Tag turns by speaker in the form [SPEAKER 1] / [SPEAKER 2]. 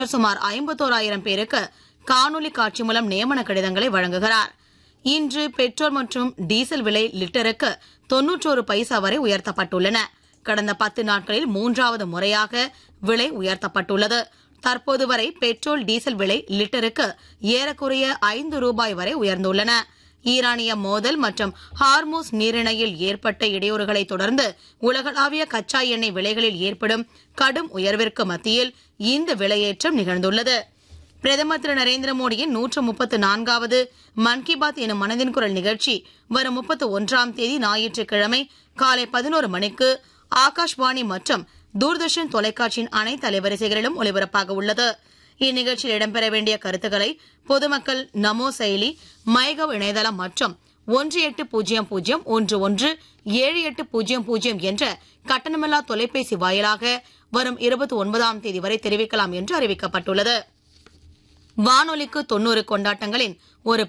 [SPEAKER 1] சுமார் ஐம்பத்தோராயிரம் பேருக்கு காணொலி காட்சி மூலம் நியமன கடிதங்களை வழங்குகிறார் இன்று பெட்ரோல் மற்றும் டீசல் விலை லிட்டருக்கு தொன்னூற்றோரு பைசா வரை உயர்த்தப்பட்டுள்ளன கடந்த பத்து நாட்களில் மூன்றாவது முறையாக விலை உயர்த்தப்பட்டுள்ளது தற்போது வரை பெட்ரோல் டீசல் விலை லிட்டருக்கு ஏறக்குறைய ஐந்து ரூபாய் வரை உயர்ந்துள்ளன ஈரானிய மோதல் மற்றும் ஹார்மோஸ் நீரிணையில் ஏற்பட்ட இடையூறுகளை தொடர்ந்து உலகளாவிய கச்சா எண்ணெய் விலைகளில் ஏற்படும் கடும் உயர்விற்கு மத்தியில் இந்த விலையேற்றம் நிகழ்ந்துள்ளது பிரதமர் திரு நரேந்திர மோடியின் நூற்று முப்பத்து நான்காவது மன் கி பாத் எனும் மனதின் குரல் நிகழ்ச்சி வரும் முப்பத்து ஒன்றாம் தேதி ஞாயிற்றுக்கிழமை காலை பதினோரு மணிக்கு ஆகாஷ்வாணி மற்றும் தூர்தர்ஷன் தொலைக்காட்சியின் அனைத்து அலைவரிசைகளிலும் ஒலிபரப்பாக உள்ளது இந்நிகழ்ச்சியில் இடம்பெற வேண்டிய கருத்துக்களை பொதுமக்கள் நமோ செயலி மைகவ் இணையதளம் மற்றும் ஒன்று எட்டு பூஜ்ஜியம் பூஜ்ஜியம் ஒன்று ஒன்று ஏழு எட்டு பூஜ்ஜியம் பூஜ்ஜியம் என்ற கட்டணமில்லா தொலைபேசி வாயிலாக வரும் இருபத்தி ஒன்பதாம் தேதி வரை தெரிவிக்கலாம் என்று அறிவிக்கப்பட்டுள்ளது வானொலிக்கு தொன்னூறு கொண்டாட்டங்களின் ஒரு